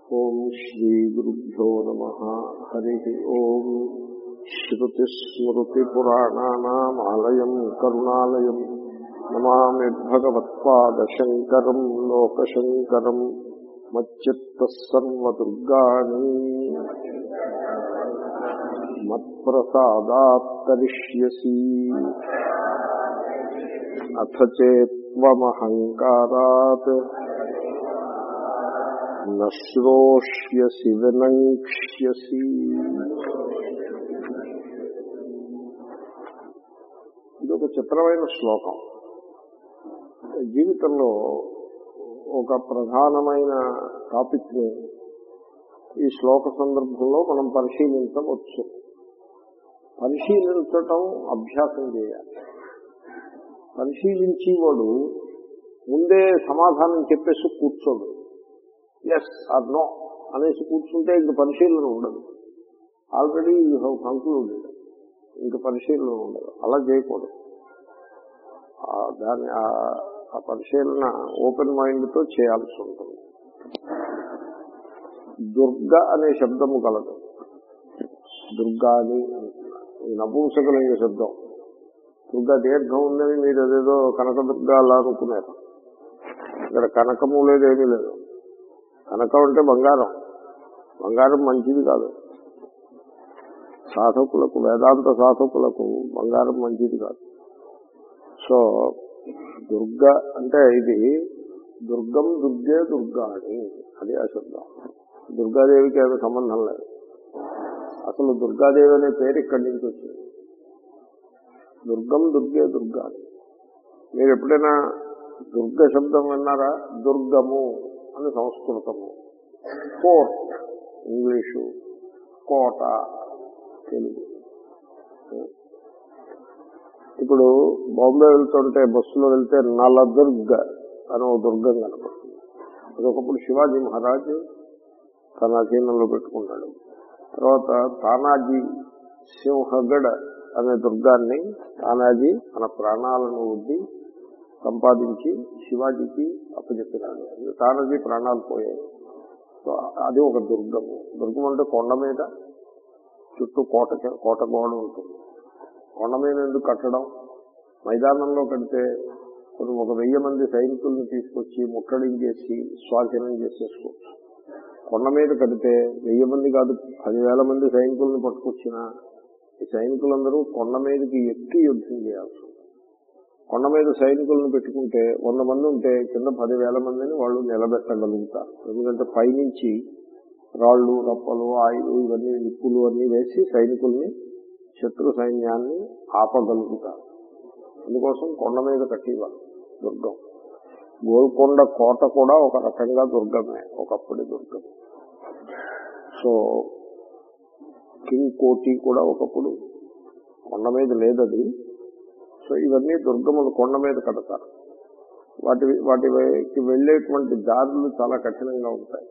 ఓం శ్రీ గురుభ్యో నమ హరి ఓం శ్రుతిస్మృతిపురాణానామాలయం కరుణాలయం నమామి భగవత్పాదశంకరం లోకశంకరం మచ్చిత్తసర్వదుర్గాని మత్ప్రసాదాత్తరిష్యసి అథ చేత్వమహంకారాత్ నశ్రోష్యసి వినంక్ష్యసి ఇది ఒక చిత్రమైన శ్లోకం జీవితంలో ఒక ప్రధానమైన టాపిక్ ని ఈ శ్లోక సందర్భంలో మనం పరిశీలించవచ్చు పరిశీలించటం అభ్యాసం చేయాలి పరిశీలించేవాడు ముందే సమాధానం చెప్పేసి కూర్చోడు ఎస్ ఆర్ నో అనేసి కూర్చుంటే ఇంక పరిశీలన ఉండదు ఆల్రెడీ యూ హ్యావ్ కంక్లూడెడ్ ఇంక పరిశీలన ఉండదు అలా చేయకూడదు దాని ఆ పరిశీలన ఓపెన్ మైండ్ తో చేయాల్సి ఉంటుంది దుర్గ అనే శబ్దము కలదు దుర్గా అని నపుంసకలింగ శబ్దం దుర్గా దీర్ఘం ఉందని మీరు అదేదో కనకదుర్గ అలా అనుకున్నారు ఇక్కడ కనకము లేదు ఏమీ లేదు కనకం అంటే బంగారం బంగారం మంచిది కాదు సాధకులకు వేదాంత సాధకులకు బంగారం మంచిది కాదు సో దుర్గ అంటే ఇది దుర్గం దుర్గే దుర్గా అని అది ఆ శబ్దం దుర్గాదేవికి ఏదో సంబంధం లేదు అసలు దుర్గాదేవి అనే పేరు ఇక్కడి నుంచి వచ్చింది దుర్గం దుర్గే దుర్గా మీరు ఎప్పుడైనా దుర్గ శబ్దం విన్నారా దుర్గము అని సంస్కృతము కోర్ట్ ఇంగ్లీషు కోట తెలుగు ఇప్పుడు బాంబే వెళ్తుంటే బస్సులో వెళ్తే నలదుర్గ అని ఒక దుర్గం కనపడుతుంది అది ఒకప్పుడు శివాజీ మహారాజ్ తన అధీనంలో పెట్టుకున్నాడు తర్వాత తానాజీ సింహగఢ అనే దుర్గాన్ని తానాజీ తన ప్రాణాలను వడ్డి సంపాదించి శివాజీకి అప్పచెప్పినాడు తానాజీ ప్రాణాలు పోయాయి సో అది ఒక దుర్గము దుర్గం అంటే కొండ మీద చుట్టూ కోట కోట గోడ ఉంటుంది కొండ మీద ఎందుకు కట్టడం మైదానంలో కడితే కొన్ని ఒక వెయ్యి మంది సైనికుల్ని తీసుకొచ్చి ముట్టడించేసి స్వాధీనం చేసేసుకోవచ్చు కొండ మీద కడితే వెయ్యి మంది కాదు పదివేల మంది సైనికుల్ని పట్టుకొచ్చిన ఈ సైనికులందరూ కొండ మీదకి ఎక్కి యుద్ధం చేయాల్సి ఉంటుంది కొండ మీద సైనికులను పెట్టుకుంటే వంద మంది ఉంటే కింద పదివేల మందిని వాళ్ళు నిలబెట్టగలుగుతారు ఎందుకంటే పైనుంచి రాళ్ళు రప్పలు ఆయులు ఇవన్నీ నిప్పులు అన్ని వేసి సైనికుల్ని శత్రు సైన్యాన్ని ఆపగలుగుతారు అందుకోసం కొండ మీద కట్టేవారు దుర్గం గోల్కొండ కోట కూడా ఒక రకంగా దుర్గమే ఒకప్పటి దుర్గం సో కింగ్ కోటి కూడా ఒకప్పుడు కొండ మీద లేదది సో ఇవన్నీ దుర్గములు కొండ మీద కడతారు వాటి వాటికి వెళ్లేటువంటి దారులు చాలా కఠినంగా ఉంటాయి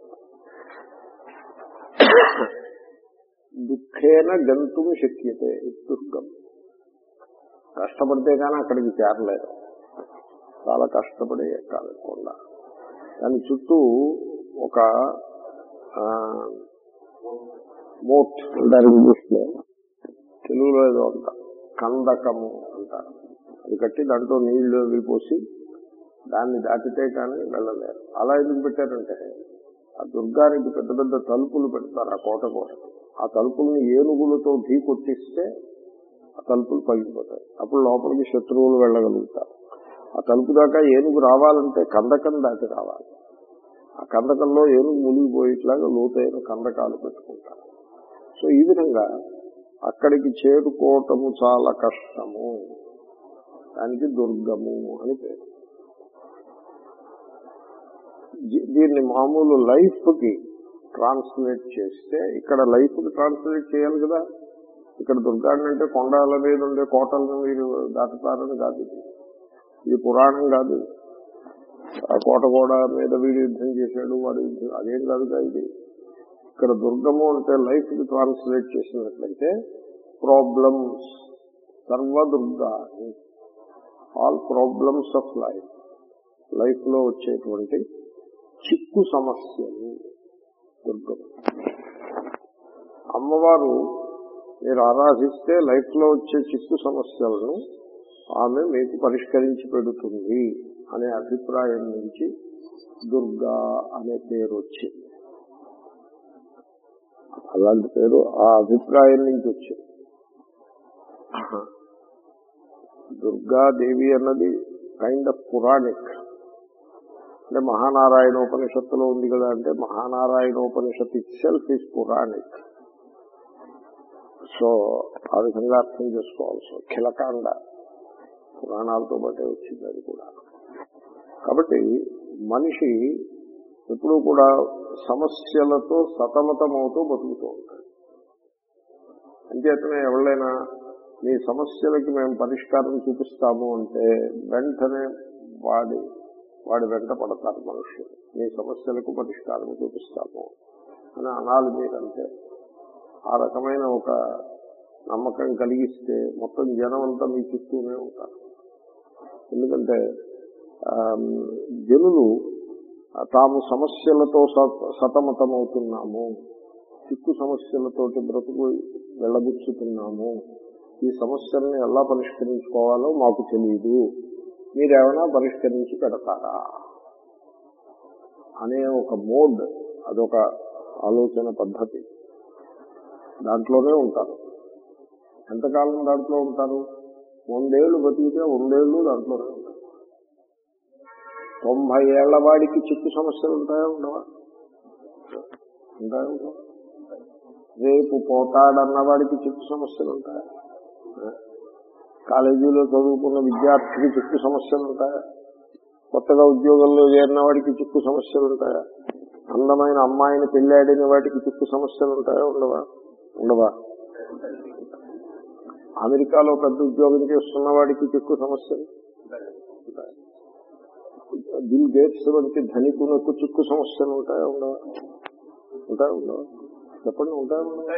దుఃఖేన గంతుం శక్యతే దుర్గం కష్టపడితే కానీ అక్కడికి చేరలేదు చాలా కష్టపడి ఎక్కాలి కొండ దాని చుట్టూ ఒక మోట్ అంటారు ఇంగ్లీష్లో తెలుగులో ఏదో అంట కందకము అంటారు అది కట్టి దాంట్లో నీళ్లు అవి పోసి దాన్ని దాటితే కానీ వెళ్ళలేరు అలా ఎందుకు పెట్టారంటే ఆ దుర్గానికి పెద్ద పెద్ద తలుపులు పెడతారు ఆ కోట కోట ఆ తలుపుల్ని ఏనుగులతో ఢీ కొట్టిస్తే ఆ తలుపులు పగిలిపోతాయి అప్పుడు లోపలికి శత్రువులు వెళ్ళగలుగుతారు ఆ తలుపు దాకా ఏనుగు రావాలంటే కందకం దాటి రావాలి ఆ కందకంలో ఏనుగు మునిగిపోయేట్లాగా లోతైన కందకాలు పెట్టుకుంటారు సో ఈ విధంగా అక్కడికి చేరుకోవటము చాలా కష్టము దానికి దుర్గము అని పేరు దీన్ని మామూలు లైఫ్ కి ట్రాన్స్లేట్ చేస్తే ఇక్కడ లైఫ్ కి ట్రాన్స్లేట్ చేయాలి కదా ఇక్కడ దుర్గాన్ని అంటే కొండల మీద ఉండే కోటలను మీరు దాటుతారని కాదు ఇది పురాణం కాదు ఆ కోట గోడ మీద వీడు యుద్ధం చేశాడు వాడు యుద్ధం అదేం కాదు ఇది ఇక్కడ దుర్గము అంటే లైఫ్ కి ట్రాన్స్లేట్ చేసినట్లయితే ప్రాబ్లమ్స్ సర్వదుర్గా all problems of life life లో వచ్చేటువంటి చిక్కు సమస్యలు అమ్మవారు మీరు ఆరాధిస్తే లైఫ్ లో వచ్చే చిక్కు సమస్యలను ఆమె మీకు పరిష్కరించి పెడుతుంది అనే అభిప్రాయం నుంచి దుర్గా అనే పేరు వచ్చింది అలాంటి పేరు ఆ అభిప్రాయం నుంచి వచ్చింది దుర్గాదేవి అన్నది కైండ్ ఆఫ్ పురాణిక్ అంటే మహానారాయణోపనిషత్తులో ఉంది కదా అంటే Mahanarayanopanishad it self is Puranic so ఆ విధంగా అర్థం చేసుకోవాల్సి ఖిలకాండ పురాణాలతో పాటే వచ్చింది అది కూడా కాబట్టి మనిషి ఎప్పుడూ కూడా సమస్యలతో సతమతమవుతూ బతుకుతూ ఉంటాడు అంచేతనే ఎవరైనా మీ సమస్యలకి మేము పరిష్కారం చూపిస్తాము అంటే వెంటనే వాడి వాడి వెంట పడతారు మనుషులు మీ సమస్యలకు పరిష్కారం చూపిస్తాము అని అనాలి మీరంటే ఆ రకమైన ఒక నమ్మకం కలిగిస్తే మొత్తం జనం అంతా మీ చుట్టూనే ఉంటారు ఎందుకంటే జనులు తాము సమస్యలతో సతమతమవుతున్నాము చిక్కు సమస్యలతోటి బ్రతుకు వెళ్ళబుచ్చుతున్నాము ఈ సమస్యల్ని ఎలా పరిష్కరించుకోవాలో మాకు తెలియదు మీరేమైనా పరిష్కరించి పెడతారా అనే ఒక మోడ్ అదొక ఆలోచన పద్ధతి దాంట్లోనే ఉంటారు ఎంతకాలం దాంట్లో ఉంటారు వందేళ్లు బతికితే వందేళ్లు దాంట్లోనే ఉంటారు తొంభై ఏళ్ల వాడికి చిక్కు సమస్యలు ఉంటాయా ఉండవా ఉంటాయా ఉండవా రేపు పోతాడన్న వాడికి చిక్కు సమస్యలు ఉంటాయా కాలేజీలో చదువుకున్న విద్యార్థికి చిక్కు సమస్యలు ఉంటాయా కొత్తగా ఉద్యోగంలో చేరిన వాడికి చిక్కు సమస్యలు ఉంటాయా అందమైన అమ్మాయిని పెళ్ళాడిన వాటికి చిక్కు సమస్యలు ఉంటాయా ఉండవా ఉండవా అమెరికాలో పెద్ద ఉద్యోగం చేస్తున్న వాడికి చిక్కు సమస్యలు బిల్ గేట్స్ వంటి ధనికులకు చిక్కు సమస్యలు ఉంటాయా ఉండవా ఉంటాయా ఉండవా చెప్పండి ఉంటాయా ఉండవా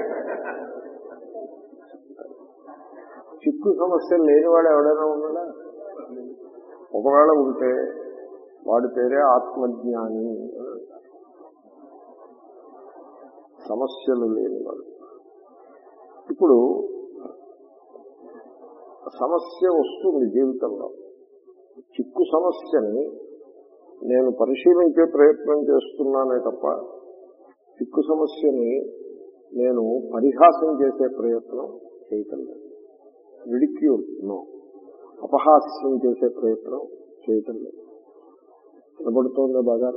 చిక్కు సమస్యలు లేనివాడు ఎవడైనా ఉన్నాడా ఒకవేళ ఉంటే వాడి పేరే ఆత్మజ్ఞాని అని అంటారు సమస్యలు లేనివాడు ఇప్పుడు సమస్య వస్తుంది జీవితంలో చిక్కు సమస్యని నేను పరిశీలించే ప్రయత్నం చేస్తున్నానే తప్ప చిక్కు సమస్యని నేను పరిహాసం చేసే ప్రయత్నం చేయటం లేదు రిడిక్యూల్ నో అపహాస్యం చేసే ప్రయత్నం చేయటం లేదు కనబడుతోందా బాగా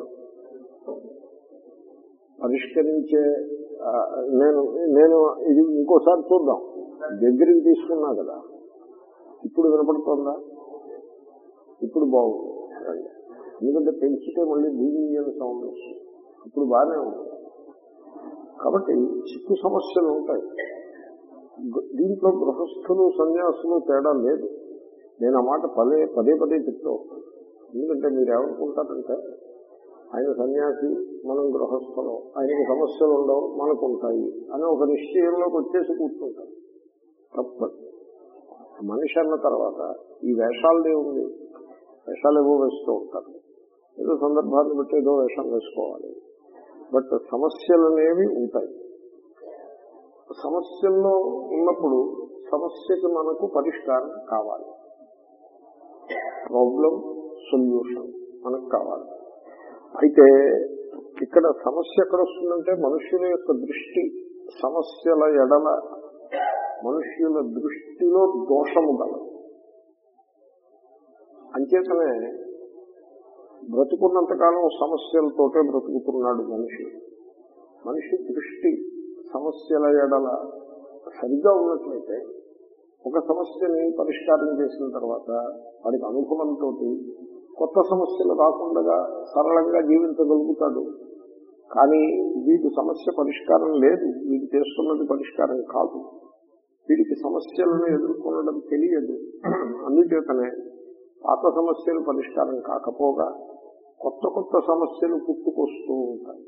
పరిష్కరించే నేను నేను ఇది ఇంకోసారి చూద్దాం దగ్గరికి తీసుకున్నా కదా ఇప్పుడు వినపడుతోందా ఇప్పుడు బాగుంది ఎందుకంటే పెంచితే మళ్ళీ భూమి సౌండ్ వస్తుంది ఇప్పుడు బాగానే ఉంది కాబట్టి చిక్కు సమస్యలు ఉంటాయి దీంట్లో గృహస్థులు సన్యాసులు తేడా లేదు నేను ఆ మాట పదే పదే పదే చెప్తూ ఎందుకంటే మీరు ఏమనుకుంటారంటే ఆయన సన్యాసి మనం గృహస్థులం ఆయనకి సమస్యలు ఉండవు మనకు ఉంటాయి అని ఒక నిశ్చయంలోకి వచ్చేసి కూర్చుంటారు తప్పదు మనిషి అన్న తర్వాత ఈ వేషాలదే ఉంది వేషాలు ఏవో వేస్తూ ఉంటారు ఏదో సందర్భాన్ని బట్టి ఏదో వేషం వేసుకోవాలి బట్ సమస్యలు అనేవి ఉంటాయి సమస్యల్లో ఉన్నప్పుడు సమస్యకి మనకు పరిష్కారం కావాలి ప్రాబ్లం సొల్యూషన్ మనకు కావాలి అయితే ఇక్కడ సమస్య ఎక్కడ వస్తుందంటే మనుషుల యొక్క దృష్టి సమస్యల ఎడల మనుష్యుల దృష్టిలో దోషము గలదు అంచేతనే బ్రతుకున్నంతకాలం సమస్యలతోటే బ్రతుకుతున్నాడు మనిషి మనిషి దృష్టి సమస్యల ఎడల సరిగ్గా ఉన్నట్లయితే ఒక సమస్యని పరిష్కారం చేసిన తర్వాత వాడికి అనుభవంతో కొత్త సమస్యలు రాకుండా సరళంగా జీవించగలుగుతాడు కానీ వీటి సమస్య పరిష్కారం లేదు వీటి చేస్తున్నది పరిష్కారం కాదు వీడికి సమస్యలను ఎదుర్కొనడం తెలియదు అందుచేతనే పాత సమస్యలు పరిష్కారం కాకపోగా కొత్త కొత్త సమస్యలు పుట్టుకొస్తూ ఉంటాయి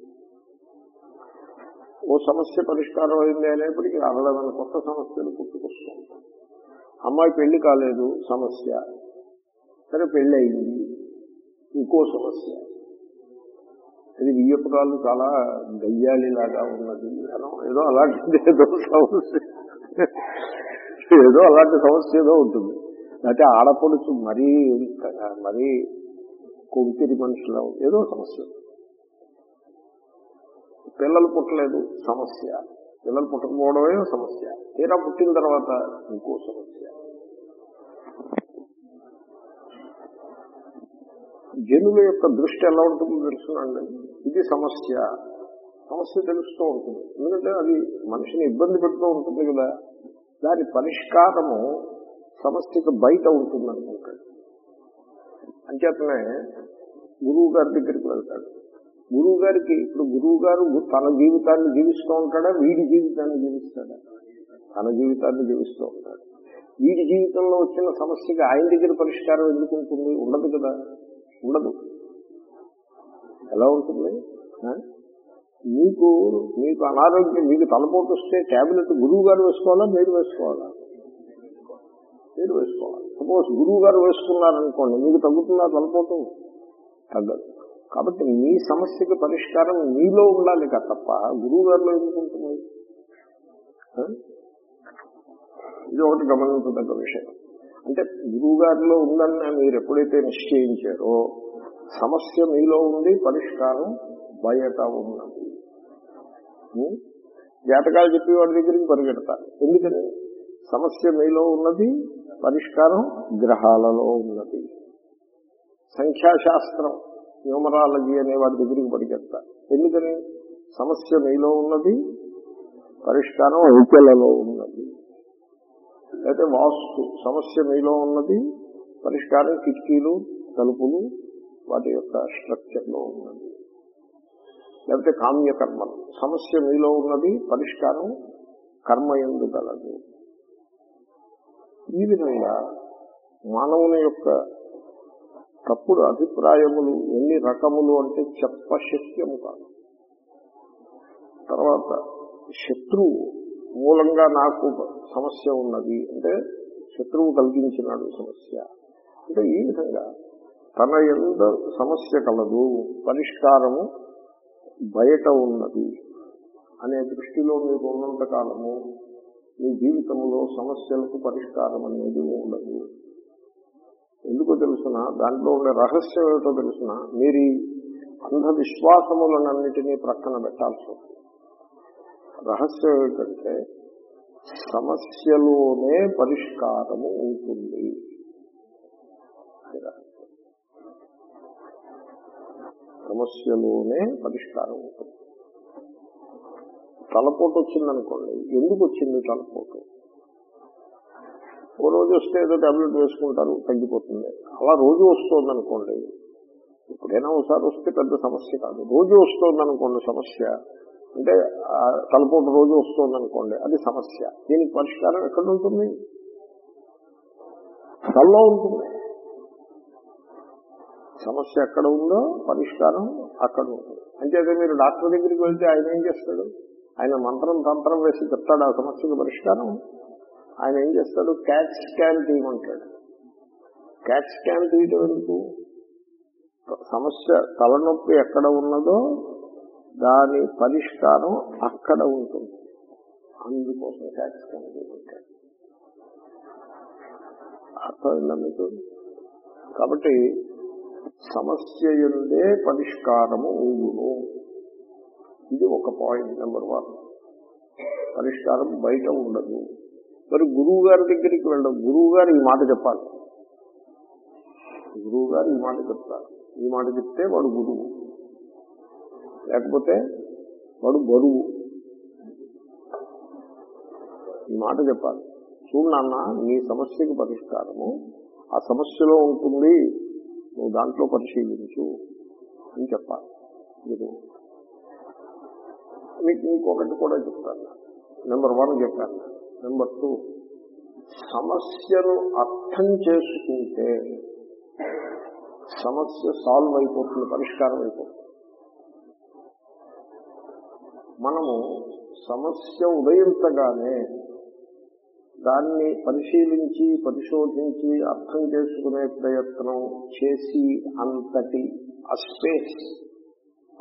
ఓ సమస్య పరిష్కారం అయింది అనేప్పటికీ అరవైన కొత్త సమస్యలు పుట్టుకొస్తూ ఉంటాయి అమ్మాయి పెళ్లి కాలేదు సమస్య సరే పెళ్లి అయింది ఇంకో సమస్య ఇది వియ్యపురాలు చాలా గయ్యాలిలాగా ఉన్నది అనో ఏదో అలాంటిది ఏదో సమస్య ఏదో అలాంటి సమస్య ఏదో ఉంటుంది లేకపోతే ఆడపడుచు మరీ మరీ కొంతిరి మనుషులు ఏదో సమస్య పిల్లలు పుట్టలేదు సమస్య పిల్లలు పుట్టకపోవడమే సమస్య తీరా పుట్టిన తర్వాత ఇంకో సమస్య జనుల యొక్క దృష్టి ఎలా ఉంటుందో తెలుసునండి ఇది సమస్య సమస్య తెలుస్తూ ఉంటుంది ఎందుకంటే అది మనిషిని ఇబ్బంది పెడుతూ ఉంటుంది కదా దాని పరిష్కారము సమస్యకు బయట ఉంటుంది అనుకుంటాడు అంచేతనే గురువు గారి దగ్గరికి వెళ్తాడు గురువు గారికి ఇప్పుడు గురువు గారు తన జీవితాన్ని జీవిస్తూ ఉంటాడా వీడి జీవితాన్ని జీవిస్తాడా తన జీవితాన్ని జీవిస్తూ ఉంటాడు వీడి జీవితంలో వచ్చిన సమస్యకి ఆయన దగ్గర పరిష్కారం ఎందుకు ఉంటుంది ఉండదు కదా ఉండదు ఎలా ఉంటుంది ఆ? మీకు మీకు అనారోగ్యం మీకు తలపోటు వస్తే ట్యాబ్లెట్ గురువు గారు వేసుకోవాలా మీరు వేసుకోవాలా మీరు వేసుకోవాలి సపోజ్ గురువు గారు వేసుకున్నారనుకోండి మీకు తగ్గుతుందా తలపోటు తగ్గదు కాబట్టి మీ సమస్యకి పరిష్కారం మీలో ఉండాలి కదా తప్ప గురువు గారిలో ఎందుకు ఉంటుంది ఆ? ఇది ఒకటి గమనించదగ్గ విషయం అంటే గురువు గారిలో ఉందని మీరు ఎప్పుడైతే నిశ్చయించారో సమస్య మీలో ఉంది పరిష్కారం బయట ఉన్నది ఉం? జాతకాలు చెప్పి వాడి దగ్గరికి పరిగెడతారు ఎందుకని సమస్య మీలో ఉన్నది పరిష్కారం గ్రహాలలో ఉన్నది సంఖ్యాశాస్త్రం న్యూమరాలజీ అనే వాడి దగ్గరికి పరిగెడతారు ఎందుకని సమస్య మీలో ఉన్నది పరిష్కారం అంకెలలో ఉన్నది అయితే వాస్తు సమస్య మీలో ఉన్నది పరిష్కారం కిటికీలు తలుపులు వాటి యొక్క స్ట్రక్చర్ లో ఉన్నది లేకపోతే కామ్యకర్మలు సమస్య మీలో ఉన్నది పరిష్కారం కర్మ ఎందు గలదు ఈ విధంగా మానవుని యొక్క తప్పుడు అభిప్రాయములు ఎన్ని రకములు అంటే చెప్పశక్యము కాదు తర్వాత శత్రువు మూలంగా నాకు సమస్య ఉన్నది అంటే శత్రువు కలిగించినాడు సమస్య అంటే ఈ విధంగా తన ఎందు సమస్య కలదు పరిష్కారము బయట ఉన్నది అనే దృష్టిలో మీరు ఉన్నంత కాలము మీ జీవితంలో సమస్యలకు పరిష్కారం అనేది ఉండదు ఎందుకో తెలుసిన దాంట్లో ఉండే రహస్యం ఏమిటో తెలుసిన మీరు ఈ అంధవిశ్వాసములనన్నిటినీ ప్రక్కన పెట్టాల్సి ఉంటుంది రహస్యం ఏమిటంటే సమస్యలోనే పరిష్కారము ఉంటుంది అది రహస్యం. సమస్యలోనే పరిష్కారం ఉంటుంది తలపోటు వచ్చిందనుకోండి ఎందుకు వచ్చింది తలపోటు ఓ రోజు వస్తే ఏదో టాబ్లెట్ వేసుకుంటారు తగ్గిపోతుంది అలా రోజు వస్తుంది అనుకోండి ఎప్పుడైనా ఒకసారి వస్తే పెద్ద సమస్య కాదు రోజు వస్తుంది అనుకోండి సమస్య అంటే ఆ తలపోటు రోజు వస్తుంది అనుకోండి అది సమస్య దీనికి పరిష్కారం ఎక్కడ ఉంటుంది తల్లో ఉంటుంది సమస్య ఎక్కడ ఉందో పరిష్కారం అక్కడ ఉంటుంది అంచేతే మీరు డాక్టర్ దగ్గరికి వెళ్తే ఆయన ఏం చేస్తాడు ఆయన మంత్రం తంత్రం వేసి చెప్తాడు ఆ సమస్యకు పరిష్కారం ఆయన ఏం చేస్తాడు క్యాట్ స్కాన్ తీయమంటాడు క్యాట్ స్కాన్ తీయటం ఎందుకు సమస్య తలనొప్పి ఎక్కడ ఉన్నదో దాని పరిష్కారం అక్కడ ఉంటుంది అందుకోసం క్యాట్ స్కాన్ తీయమంటాడు అర్థమైందా మీకు కాబట్టి సమస్య ఎందే పరిష్కారము ఊగును ఇది ఒక పాయింట్ నెంబర్ వన్ పరిష్కారం బయట ఉండదు మరి గురువు గారి దగ్గరికి వెళ్ళడం గురువు గారు ఈ మాట చెప్పాలి గురువు గారు ఈ మాట చెప్తారు ఈ మాట చెప్తే వాడు గురువు లేకపోతే వాడు బరువు ఈ మాట చెప్పాలి చూడు నాన్న నీ సమస్యకి పరిష్కారము ఆ సమస్యలో ఉంటుంది నువ్వు దాంట్లో పరిశీలించు అని చెప్పాలి గురువు మీకు ఇంకొకటి కూడా చెప్తాను నెంబర్ వన్ చెప్పాను నెంబర్ టూ సమస్యను అర్థం చేసుకుంటే సమస్య సాల్వ్ అయిపోతుంది పరిష్కారం అయిపోతుంది మనము సమస్య ఉదయించగానే దాన్ని పరిశీలించి పరిశోధించి అర్థం చేసుకునే ప్రయత్నం చేసి అంతటి ఆ స్పేస్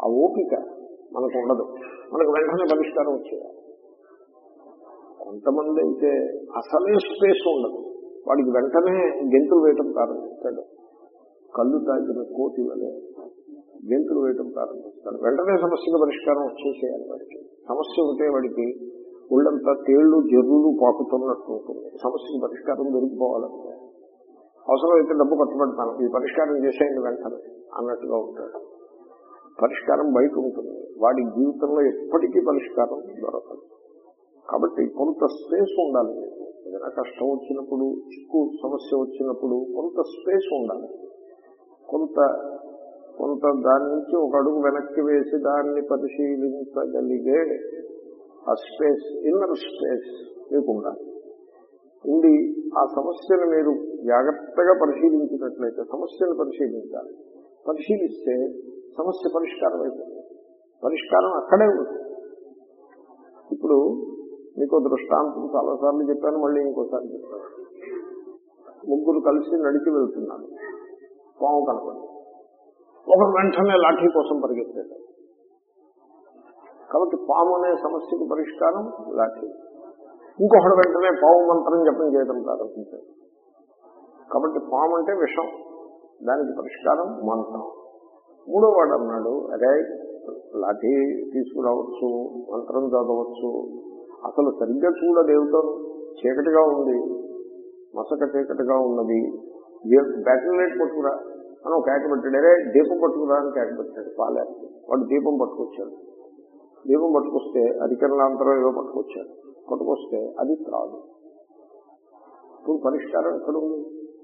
ఆ ఓపిక మనకు ఉండదు మనకు వెంటనే పరిష్కారం వచ్చేయాలి కొంతమంది అయితే అసలే స్పేస్ ఉండదు వాడికి వెంటనే గెంతులు వేయటం ప్రారంభిస్తాడు కళ్ళు తాగిన కోతి వలె గెంతులు వేయటం ప్రారంభిస్తాడు వెంటనే సమస్యకు పరిష్కారం వచ్చేసేయాలి వాడికి సమస్య ఉంటే వాడికి ఒళ్ళంతా తేళ్లు జర్రులు పాకుతున్నట్టు ఉంటుంది సమస్యకు పరిష్కారం దొరికిపోవాలంటే అవసరమైతే డబ్బు కట్టుబడతాను ఈ పరిష్కారం చేసేయండి వెంటనే అన్నట్టుగా ఉంటాడు పరిష్కారం బయట ఉంటుంది వాడి జీవితంలో ఎప్పటికీ పరిష్కారం దొరకదు కాబట్టి కొంత స్పేస్ ఉండాలి మీకు ఏదైనా కష్టం వచ్చినప్పుడు చిక్కు సమస్య వచ్చినప్పుడు కొంత స్పేస్ ఉండాలి కొంత కొంత దాని నుంచి ఒక అడుగు వెనక్కి వేసి దాన్ని పరిశీలించగలిగే ఆ స్పేస్ ఇన్నర్ స్పేస్ మీకు ఉండాలి ఉండి ఆ సమస్యను మీరు జాగ్రత్తగా పరిశీలించినట్లయితే సమస్యను పరిశీలించాలి పరిశీలిస్తే సమస్య పరిష్కారం అయిపోతుంది పరిష్కారం అక్కడే ఉంది ఇప్పుడు మీకు దృష్టాంతం చాలాసార్లు చెప్పాను మళ్ళీ ఇంకోసారి చెప్తాను ముగ్గురు కలిసి నడిచి వెళ్తున్నారు పాము కనపడి ఒకరు వెంటనే లాఠీ కోసం పరిగెత్తాడు కాబట్టి పాము అనే సమస్యకు పరిష్కారం లాఠీ ఇంకొకడు వెంటనే పాము మంత్రం జపం చేయడం ప్రారంభించాడు కాబట్టి పాము అంటే విషం దానికి పరిష్కారం మంత్రం మూడో వాడు అన్నాడు అరే లాఠీ తీసుకురావచ్చు మంత్రం చదవచ్చు అసలు సరిగ్గా చూడదేవుతో చీకటిగా ఉంది మసక చీకటిగా ఉన్నది బ్యాటరీ లైట్ పట్టుకురా అని ఒక కేక పెట్టాడు అరే దీపం పట్టుకురా అని కేక పెట్టాడు పాలేస్తే వాడు దీపం పట్టుకొచ్చాడు దీపం పట్టుకొస్తే అధికరణాంతరం ఏదో పట్టుకొచ్చాడు పట్టుకొస్తే అది రాదు ఇప్పుడు పరిష్కారం ఎక్కడ ఉంది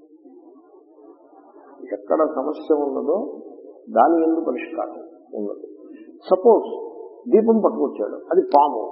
ఎక్కడ సమస్య ఉన్నదో దాని ఎందుకు పరిష్కారం ఉన్నది సపోజ్ దీపం పట్టుకొచ్చాడు అది పాము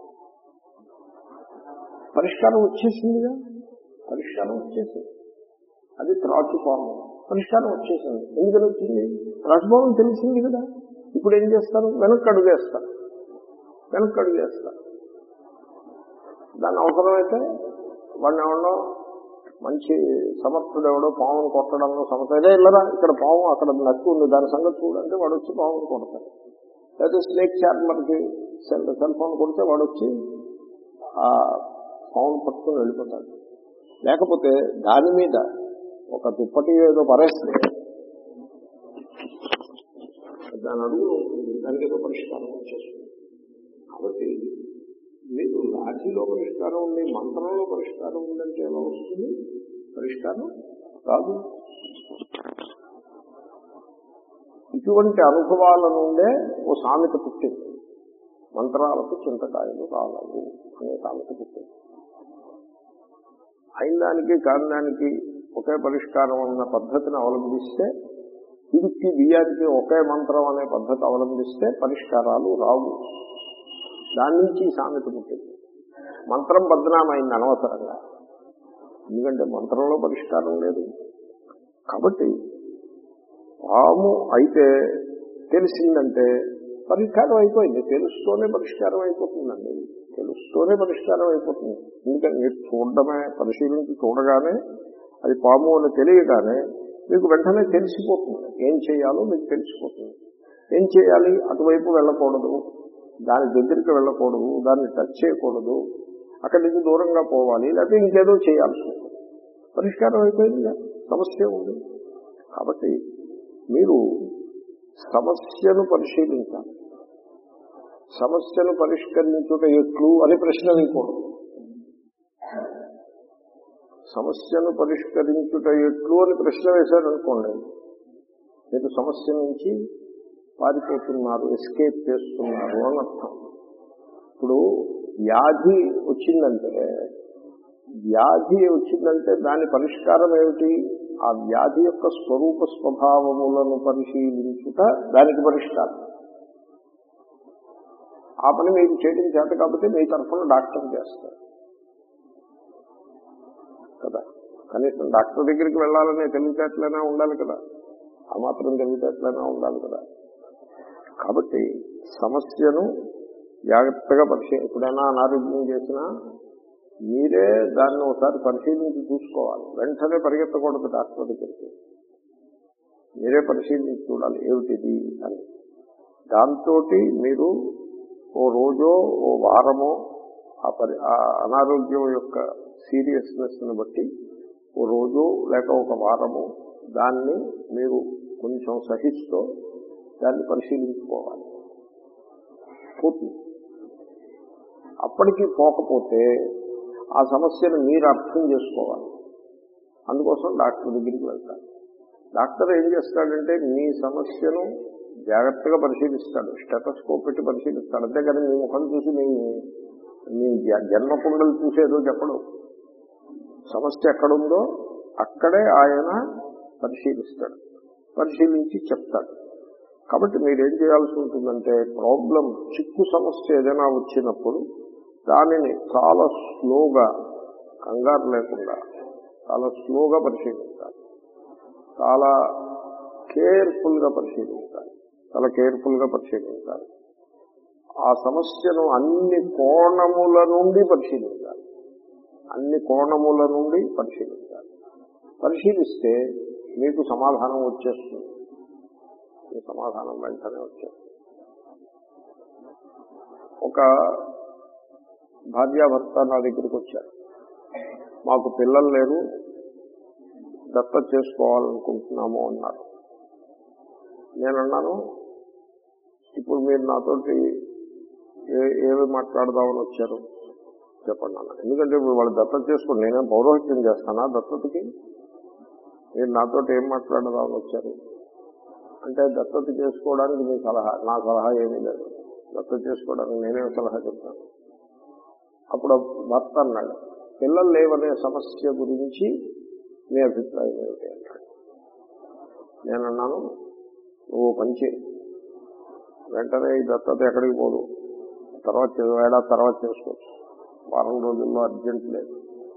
పరిష్కారం వచ్చేసిందిగా పరిష్కారం వచ్చేసింది అది త్రాచు పాము పరిష్కారం వచ్చేసింది ఎందుకని వచ్చింది త్రాచుపాము తెలిసింది కదా ఇప్పుడు ఏం చేస్తారు వెనక్కి అడుగేస్తారు వెనక్కి అడుగేస్తారు దాని అవసరమైతే వాడిని ఎవడో మంచి సమర్థుడు ఎవడో పామును కొట్టడంలో సమర్థ అదే ఇల్లరా ఇక్కడ పాము అక్కడ నక్కు ఉంది దాని సంగతి చూడంటే వాడు వచ్చి పామును కొడతాడు లేదా స్నేక్ చార్మర్కి సెల్ సెల్ ఫోన్ కొడితే వాడు వచ్చి ఆ పామును పట్టుకుని వెళ్ళిపోతాడు లేకపోతే దాని మీద ఒక దుప్పటి ఏదో పరేస్తే దాని అడుగు దానికి ఏదో పరిష్కారం వచ్చేస్తుంది కాబట్టి మీకు లాఠీలో పరిష్కారం ఉంది మంత్రంలో పరిష్కారం ఉందంటే ఎలా వస్తుంది పరిష్కారం కాదు ఇటువంటి అనుభవాల నుండే ఓ సామెత పుట్టింది మంత్రాలకు చింతకాయలు రాలవు అనే సామెత పుట్టింది అయిన దానికి కాని దానికి ఒకే పరిష్కారం అన్న పద్ధతిని అవలంబిస్తే ఇడికి బియ్యానికి ఒకే మంత్రం అనే పద్ధతి అవలంబిస్తే పరిష్కారాలు రావు దాని నుంచి సామెత పుట్టింది మంత్రం బద్నామైంది అనవసరంగా ఎందుకంటే మంత్రంలో పరిష్కారం లేదు కాబట్టి పాము అయితే తెలిసిందంటే పరిష్కారం అయిపోయింది తెలుస్తూనే పరిష్కారం అయిపోతుందండి తెలుస్తూనే పరిష్కారం అయిపోతుంది ఎందుకంటే మీరు చూడడమే పరిశీలించి చూడగానే అది పాము అని తెలియగానే మీకు వెంటనే తెలిసిపోతుంది ఏం చేయాలో మీకు తెలిసిపోతుంది ఏం చేయాలి అటువైపు వెళ్ళకూడదు దాని దగ్గరికి వెళ్ళకూడదు దాన్ని టచ్ చేయకూడదు అక్కడి నుంచి దూరంగా పోవాలి లేకపోతే ఇంకేదో చేయాల్సి ఉంటుంది పరిష్కారం అయిపోయింది సమస్య ఉంది కాబట్టి మీరు సమస్యను పరిశీలించాలి సమస్యను పరిష్కరించుట ఎట్లు అని ప్రశ్న వేయకూడదు సమస్యను పరిష్కరించుట ఎట్లు అని ప్రశ్న వేశారనుకోండి మీరు సమస్య నుంచి పారిపోతున్నారు ఎస్కేప్ చేస్తున్నారు అని అర్థం ఇప్పుడు వ్యాధి వచ్చిందంటే వ్యాధి వచ్చిందంటే దాని పరిష్కారం ఏమిటి ఆ వ్యాధి యొక్క స్వరూప స్వభావములను పరిశీలించుట దానికి పరిష్కారం ఆ పని మీకు చేయడం చేత కాబట్టి మీ తరఫున డాక్టర్ చేస్తారు కదా కనీసం డాక్టర్ దగ్గరికి వెళ్ళాలనే తెలివితేటలైనా ఉండాలి కదా ఆ మాత్రం తెలివితేటలైనా ఉండాలి కదా కాబట్టి సమస్యను జాగ్రత్తగా పరిశీ ఎప్పుడైనా అనారోగ్యం చేసినా మీరే దాన్ని ఒకసారి పరిశీలించి చూసుకోవాలి వెంటనే పరిగెత్తకూడదు డాక్టర్ దగ్గరికి మీరే పరిశీలించి చూడాలి ఏమిటిది అని దాంతో మీరు ఓ రోజో ఓ వారమో ఆ పరి ఆ అనారోగ్యం యొక్క సీరియస్నెస్ ని బట్టి ఓ రోజు లేక ఒక వారము దాన్ని మీరు కొంచెం సహిస్తూ దాన్ని పరిశీలించుకోవాలి పోతుంది అప్పటికి పోకపోతే ఆ సమస్యను మీరు అర్థం చేసుకోవాలి అందుకోసం డాక్టర్ దగ్గరికి వెళ్తారు డాక్టర్ ఏం చేస్తాడంటే మీ సమస్యను జాగ్రత్తగా పరిశీలిస్తాడు స్టెటస్కోప్ పెట్టి పరిశీలిస్తాడు అంతేగాని మీ ముఖం చూసి మీ మీ జ- జన్మకుండలు చూసేదో చెప్పడు సమస్య ఎక్కడుందో అక్కడే ఆయన పరిశీలిస్తాడు పరిశీలించి చెప్తాడు కాబట్టి మీరేం చేయాల్సి ఉంటుందంటే ప్రాబ్లం చిక్కు సమస్య ఏదైనా వచ్చినప్పుడు దానిని చాలా స్లోగా కంగారు లేకుండా చాలా స్లోగా పరిశీలించాలి చాలా కేర్ఫుల్ గా పరిశీలించాలి చాలా కేర్ఫుల్ గా పరిశీలించాలి ఆ సమస్యను అన్ని కోణముల నుండి పరిశీలించాలి అన్ని కోణముల నుండి పరిశీలించాలి పరిశీలిస్తే మీకు సమాధానం వచ్చేస్తుంది మీ సమాధానం వెంటనే వచ్చేస్తుంది ఒక భార్యాభర్త నా దగ్గరికి వచ్చారు మాకు పిల్లలు లేరు దత్త చేసుకోవాలనుకుంటున్నాము అన్నారు నేనన్నాను ఇప్పుడు మీరు నాతోటి ఏ ఏవి మాట్లాడదామని వచ్చారు చెప్పండి అన్న ఎందుకంటే ఇప్పుడు వాళ్ళు దత్తత చేసుకోండి నేనేం పౌరోహిత్యం చేస్తానా దత్తతకి మీరు నాతోటి ఏం మాట్లాడదామని వచ్చారు అంటే దత్తత చేసుకోవడానికి మీ సలహా నా సలహా ఏమీ లేదు దత్తత చేసుకోవడానికి నేనేం సలహా చెప్తాను అప్పుడు భర్త అన్నాడు పిల్లలు లేవనే సమస్య గురించి మీ అభిప్రాయం ఏమిటి అన్నాడు నేను అన్నాను నువ్వు పంచి వెంటనే ఈ దత్తత ఎక్కడికి పోదు తర్వాత చే- ఏడాది తర్వాత చేసుకోవచ్చు వారం రోజుల్లో అర్జెంట్ లేదు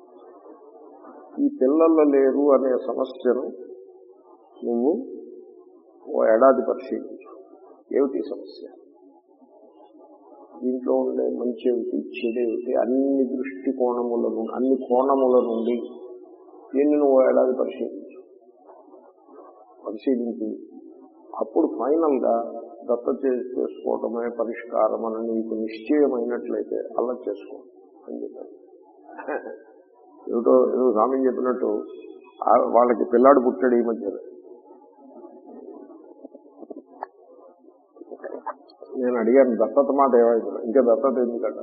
ఈ పిల్లలు లేరు అనే సమస్యను నువ్వు ఓ ఏడాది పరిశీలించు ఏమిటి ఈ సమస్య దీంట్లో ఉండే మంచి ఏమిటి చెడు ఏమిటి అన్ని దృష్టి కోణముల నుండి అన్ని కోణముల నుండి దీన్ని నువ్వు ఏడాది పరిశీలించు పరిశీలించి అప్పుడు ఫైనల్ గా దత్త చే- చేసుకోవటమే పరిష్కారం అని నీకు నిశ్చయమైనట్లయితే అలా చేసుకో అని చెప్పాను ఏమిటో ఏదో స్వామి చెప్పినట్టు ఆ- వాళ్ళకి పిల్లాడు పుట్టాడు ఈ మధ్యలో నేను అడిగాను దత్తత మాట ఏమైంది ఇంకా దత్తత ఎందుకంటే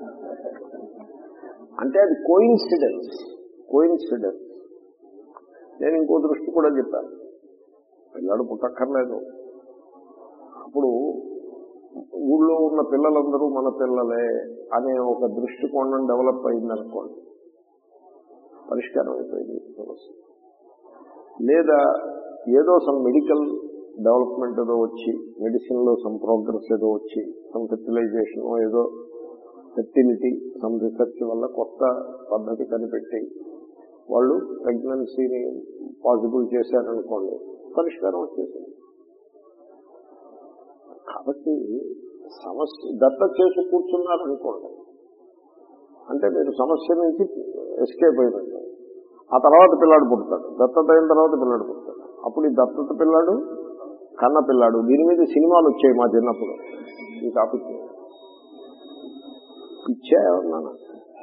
అంటే అది కోయిన్సిడెన్స్ కోయిన్సిడెన్స్ నేను ఇంకో దృష్టి కూడా చెప్పాను పిల్లాడు పుట్టక్కర్లేదు అప్పుడు ఊళ్ళో ఉన్న పిల్లలందరూ మన పిల్లలే అనే ఒక దృష్టికోణం డెవలప్ అయిందనుకోండి పరిష్కారం అయిపోయింది ఈ సమస్య లేదా ఏదో సమ్ మెడికల్ డెవలప్మెంట్ ఏదో వచ్చి మెడిసిన్ లో సమ్ ప్రోగ్రెస్ ఏదో వచ్చి సమ్ ఫెర్టిలైజేషన్ ఏదో ఫెర్టిలిటీ సమ్ రీసెర్చ్ వల్ల కొత్త పద్ధతి కనిపెట్టి వాళ్ళు ప్రెగ్నెన్సీని పాసిబుల్ చేశారనుకోండి పరిష్కారం వచ్చేసింది కాబట్టి సమస్య దత్త చేసి కూర్చున్నారనుకోండి అంటే మీరు సమస్య నుంచి ఎస్కేప్ అయినట్టు ఆ తర్వాత పిల్లాడు పుడతాడు దత్తత అయిన తర్వాత పిల్లాడు పుడతాడు అప్పుడు ఈ దత్తత పిల్లాడు కన్న పిల్లాడు దీని మీద సినిమాలు వచ్చాయి మా చిన్నప్పుడు ఈ టాపిక్ మీద. ఇచ్చా ఏమన్నాను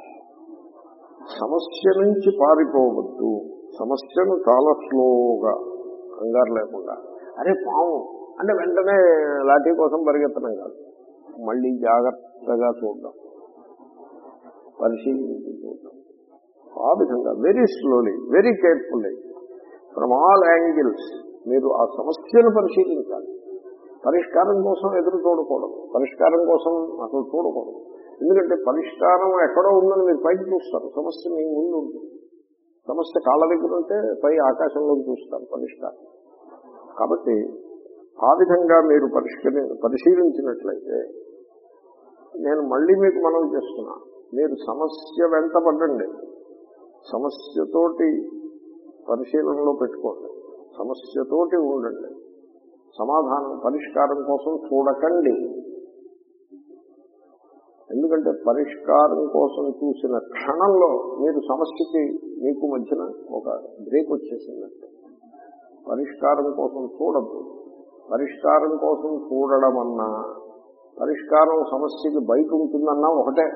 సమస్య నుంచి పారిపోవద్దు సమస్యను చాలా స్లోగా కంగారు లేకుండా అరే పాము అంటే వెంటనే లాఠీ కోసం పరిగెత్తడం కాదు మళ్ళీ జాగ్రత్తగా చూడడం పరిశీలించి చూడడం ఆ విధంగా very slowly very carefully from all angles మీరు ఆ సమస్యను పరిశీలించాలి పరిష్కారం కోసం ఎదురు చూడకూడదు పరిష్కారం కోసం అసలు చూడకూడదు ఎందుకంటే పరిష్కారం ఎక్కడో ఉందని మీరు పైకి చూస్తారు సమస్య మీ ముందు ఉంటుంది సమస్య కాళ్ళ దగ్గర ఉంటే పై ఆకాశంలోకి చూస్తారు పరిష్కారం కాబట్టి ఆ విధంగా మీరు పరిష్కరి పరిశీలించినట్లయితే నేను మళ్ళీ మీకు మనం చేస్తున్నా మీరు సమస్య వెంట పడండి సమస్యతోటి పరిశీలనలో పెట్టుకోండి సమస్యతోటి ఉండండి సమాధానం పరిష్కారం కోసం చూడకండి ఎందుకంటే పరిష్కారం కోసం చూసిన క్షణంలో మీరు సమస్యకి మీకు మధ్యన ఒక బ్రేక్ వచ్చేసిందంటే పరిష్కారం కోసం చూడద్దు పరిష్కారం కోసం చూడడం అన్నా పరిష్కారం సమస్యకి బయట ఉంటుందన్నా ఒకటే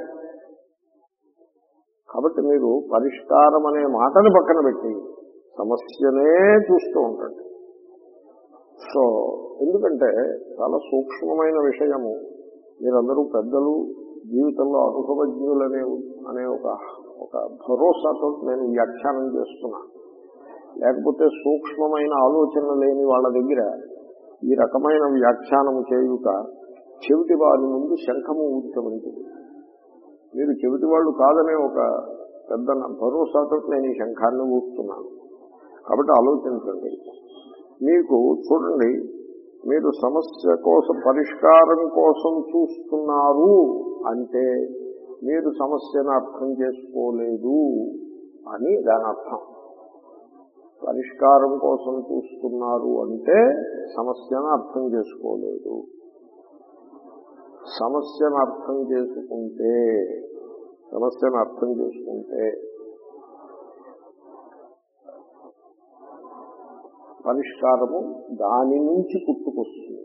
కాబట్టి మీరు పరిష్కారం అనే మాటని పక్కన పెట్టి సమస్యనే చూస్తూ ఉండండి సో ఎందుకంటే చాలా సూక్ష్మమైన విషయము మీరందరూ పెద్దలు జీవితంలో అనుభవజ్ఞులనే అనే ఒక ఒక భరోసాతో నేను వ్యాఖ్యానం చేస్తున్నా లేకపోతే సూక్ష్మమైన ఆలోచన లేని వాళ్ళ దగ్గర ఈ రకమైన వ్యాఖ్యానము చేయుట చెవిటి వారి ముందు శంఖము ఊదించబడింది మీరు చెవిటి వాళ్ళు కాదనే ఒక పెద్ద భరోసాతో నేను ఈ శంఖాన్ని ఊపుతున్నాను కాబట్టి ఆలోచించండి మీకు చూడండి మీరు సమస్య కోసం పరిష్కారం కోసం చూస్తున్నారు అంటే మీరు సమస్యను అర్థం చేసుకోలేదు అని దాని అర్థం పరిష్కారం కోసం చూస్తున్నారు అంటే సమస్యను అర్థం చేసుకోలేదు సమస్యను అర్థం చేసుకుంటే సమస్యను అర్థం చేసుకుంటే పరిష్కారము దాని నుంచి పుట్టుకొస్తుంది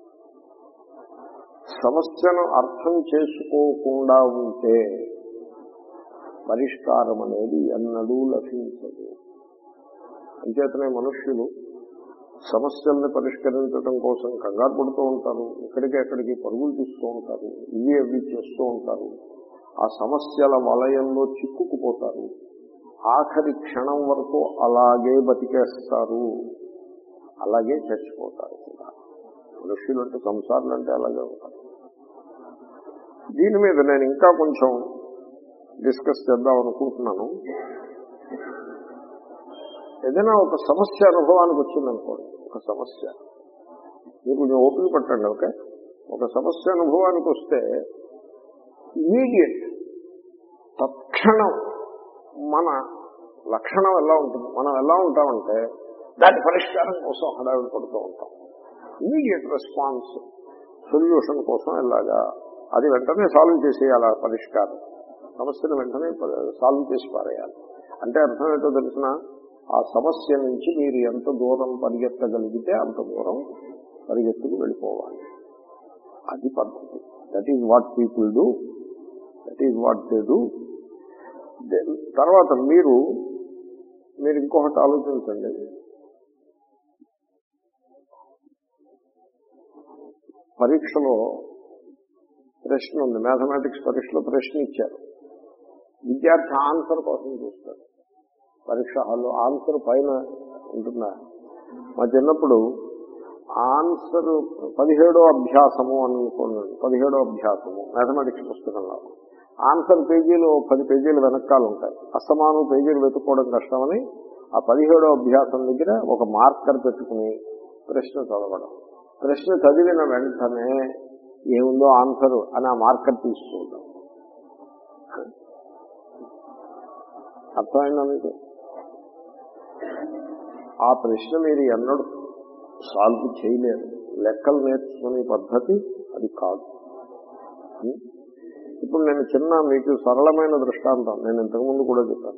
సమస్యను అర్థం చేసుకోకుండా ఉంటే పరిష్కారం అనేది ఎన్నడూ లభించదు అంచేతనే మనుష్యులు సమస్యల్ని పరిష్కరించడం కోసం కంగారు పడుతూ ఉంటారు ఇక్కడికి ఎక్కడికి పరుగులు తీస్తూ ఉంటారు ఇవి అవి చేస్తూ ఉంటారు ఆ సమస్యల వలయంలో చిక్కుకుపోతారు ఆఖరి క్షణం వరకు అలాగే బతికేస్తారు అలాగే చచ్చిపోతారు కూడా మనుష్యులు అంటే సంసారులు అంటే అలాగే ఉంటారు దీని మీద నేను ఇంకా కొంచెం డిస్కస్ చేద్దాం అనుకుంటున్నాను ఏదైనా ఒక సమస్య అనుభవానికి వచ్చిందనుకోండి ఒక సమస్య మీరు కొంచెం ఓపిక పట్టండి ఓకే ఒక సమస్య అనుభవానికి వస్తే ఇమీడియట్ తత్క్షణం మన లక్షణం ఎలా ఉంటుంది మనం ఎలా ఉంటామంటే దాని పరిష్కారం కోసం హడావిడి పడుతూ ఉంటాం ఇమీడియట్ రెస్పాన్స్ సొల్యూషన్ కోసం ఎలాగా అది వెంటనే సాల్వ్ చేసేయాలి ఆ పరిష్కారం సమస్యను వెంటనే సాల్వ్ చేసి పారేయాలి అంటే అర్థం ఏంటో తెలిసిన ఆ సమస్య నుంచి మీరు ఎంత దూరం పరిగెత్తగలిగితే అంత దూరం పరిగెత్తుకు వెళ్ళిపోవాలి అది పద్ధతి that is what people do that is what they do తర్వాత మీరు మీరు ఇంకొకటి ఆలోచించండి పరీక్షలో ప్రశ్న ఉంది మ్యాథమెటిక్స్ పరీక్షలో ప్రశ్న ఇచ్చారు విద్యార్థి ఆన్సర్ కోసం చూస్తాడు పరీక్ష హాల్లో ఆన్సర్ పైన ఉంటుందా మా చిన్నప్పుడు ఆన్సర్ పదిహేడో అభ్యాసము అని అనుకోండి పదిహేడో అభ్యాసము మ్యాథమెటిక్స్ పుస్తకంలో ఆన్సర్ పేజీలు పది పేజీలు వెనకాలు ఉంటాయి అస్తమానం పేజీలు వెతుక్కోవడం కష్టమని ఆ పదిహేడో అభ్యాసం దగ్గర ఒక మార్కర్ పెట్టుకుని ప్రశ్న చదవడం ప్రశ్న చదివిన వెంటనే ఏముందో ఆన్సర్ అని ఆ మార్కర్ తీసుకుంటాం అర్థమైందా మీకు ఆ ప్రశ్న మీరు ఎన్నడూ సాల్వ్ చేయలేరు లెక్కలు నేర్చుకునే పద్ధతి అది కాదు ఇప్పుడు నేను చిన్న మీకు సరళమైన దృష్టాంతం నేను ఇంతకుముందు కూడా చెప్పాను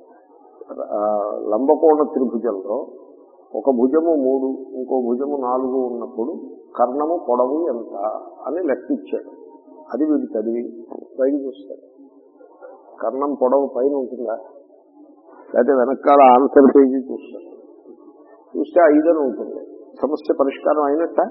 లంబకోణ త్రిభుజంలో ఒక భుజము మూడు ఇంకో భుజము నాలుగు ఉన్నప్పుడు కర్ణము పొడవు ఎంత అని లెక్కిచ్చాడు అది వీడు చదివి పైకి చూస్తాడు కర్ణం పొడవు పైన ఉంటుందా లేకపోతే వెనకాల ఆన్సర్ పేజీ చూస్తాడు చూస్తే ఐదని ఉంటుంది సమస్య పరిష్కారం అయినట్ట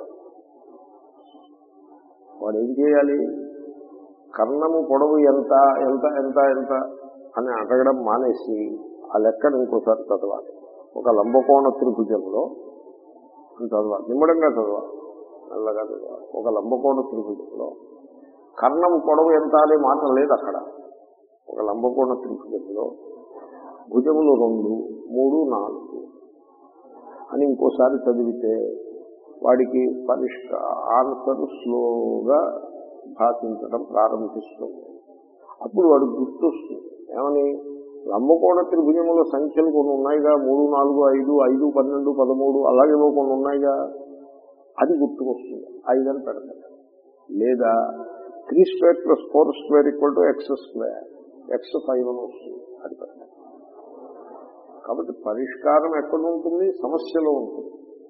వాడు ఏం చేయాలి కర్ణము పొడవు ఎంత ఎంత ఎంత ఎంత అని అడగడం మానేసి ఆ లెక్కను ఇంకోసారి చదవాలి ఒక లంబకోణ త్రిభుజంలో చదవాలి నిమ్మడంగా చదవాలి నల్లగా చదవాలి ఒక లంబకోణ త్రిభుజంలో కర్ణం పొడవు ఎంత అనే మాట లేదు అక్కడ ఒక లంబకోణ త్రిభుజంలో భుజములు రెండు మూడు నాలుగు అని ఇంకోసారి చదివితే వాడికి పరిష్క ఆన్సర్ స్లోగా భాషించడం ప్రారంభిస్తుంది అప్పుడు వాడు గుర్తొస్తుంది ఏమని లంబకోణ త్రిభుజముల సంఖ్యలు కొన్ని ఉన్నాయిగా మూడు నాలుగు ఐదు ఐదు పన్నెండు పదమూడు అలాగేవో కొన్ని ఉన్నాయిగా అది గుర్తుకొస్తుంది ఐదు అని పెడతాడు లేదా three square plus four square equal to X square X five అని వస్తుంది అది పెడతాడు కాబట్టి పరిష్కారం ఎక్కడ ఉంటుంది సమస్యలో ఉంటుంది